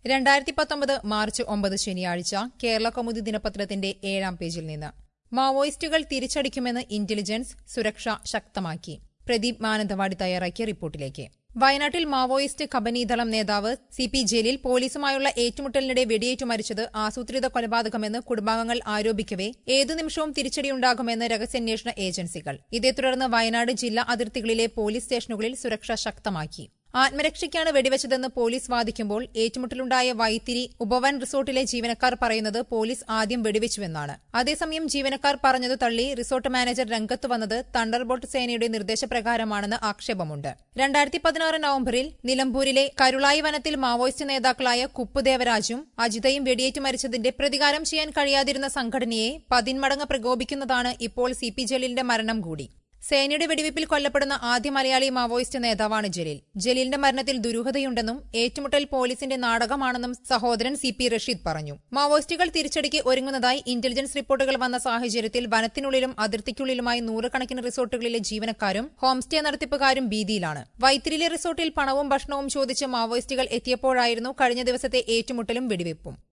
രണ്ടായിരത്തി പത്തൊമ്പത് മാർച്ച് ഒമ്പത് ശനിയാഴ്ച കേരള കൗമുദി ദിനപത്രത്തിന്റെ ഏഴാം പേജിൽ നിന്ന് മാവോയിസ്റ്റുകൾ തിരിച്ചടിക്കുമെന്ന് ഇന്റലിജൻസ് സുരക്ഷ ശക്തമാക്കി പ്രദീപ് മാനന്തവാടി തയ്യാറാക്കിയ റിപ്പോർട്ടിലേക്ക് വയനാട്ടിൽ മാവോയിസ്റ്റ് കബനീദളം നേതാവ് സി പി ജലീൽ പോലീസുമായുള്ള ഏറ്റുമുട്ടലിനിടെ വെടിയേറ്റു മരിച്ചത് ആസൂത്രിത കൊലപാതകമെന്ന് കുടുംബാംഗങ്ങൾ ആരോപിക്കവെ ഏതു നിമിഷവും തിരിച്ചടിയുണ്ടാകുമെന്ന് രഹസ്യാന്വേഷണ ഏജൻസികൾ ഇതേ തുടർന്ന് വയനാട് ജില്ലാ അതിർത്തികളിലെ പോലീസ് സ്റ്റേഷനുകളിൽ സുരക്ഷ ശക്തമാക്കി ആത്മരക്ഷയ്ക്കാണ് വെടിവെച്ചതെന്ന് പോലീസ് വാദിക്കുമ്പോൾ ഏറ്റുമുട്ടലുണ്ടായ വൈത്തിരി ഉപവൻ റിസോർട്ടിലെ ജീവനക്കാർ പറയുന്നത് പോലീസ് ആദ്യം വെടിവെച്ചുവെന്നാണ് അതേസമയം ജീവനക്കാർ പറഞ്ഞത് തള്ളി റിസോർട്ട് മാനേജർ രംഗത്ത് വന്നത് തണ്ടർബോൾട്ട് സേനയുടെ നിർദ്ദേശപ്രകാരമാണെന്ന് ആക്ഷേപമുണ്ട് രണ്ടായിരത്തി പതിനാറ് നവംബറിൽ നിലമ്പൂരിലെ കരുളായി വനത്തിൽ മാവോയിസ്റ്റ് നേതാക്കളായ കുപ്പ് ദേവരാജും അജിതയും വെടിയേറ്റു മരിച്ചതിന്റെ പ്രതികാരം ചെയ്യാൻ കഴിയാതിരുന്ന സംഘടനയെ പതിന്മടങ്ങ് പ്രകോപിക്കുന്നതാണ് ഇപ്പോൾ സി പി ജലീലിന്റെ മരണം കൂടി സേനയുടെ വെടിവയ്പിൽ കൊല്ലപ്പെടുന്ന ആദ്യ മലയാളി മാവോയിസ്റ്റ് നേതാവാണ് ജലീൽ ജലീലിന്റെ മരണത്തിൽ ദുരൂഹതയുണ്ടെന്നും ഏറ്റുമുട്ടൽ പോലീസിന്റെ നാടകമാണെന്നും സഹോദരൻ സി പി റഷീദ് പറഞ്ഞു മാവോയിസ്റ്റുകൾ തിരിച്ചടിക്ക് ഒരുങ്ങുന്നതായി ഇന്റലിജൻസ് റിപ്പോർട്ടുകൾ വന്ന സാഹചര്യത്തിൽ വനത്തിനുള്ളിലും അതിർത്തിക്കുള്ളിലുമായി നൂറുകണക്കിന് റിസോർട്ടുകളിലെ ജീവനക്കാരും ഹോം സ്റ്റേ നടത്തിപ്പുകാരും ഭീതിയിലാണ് വൈത്തിരിയിലെ റിസോർട്ടിൽ പണവും ഭക്ഷണവും ചോദിച്ച് മാവോയിസ്റ്റുകൾ എത്തിയപ്പോഴായിരുന്നു കഴിഞ്ഞ ദിവസത്തെ ഏറ്റുമുട്ടലും വെടിവയ്പും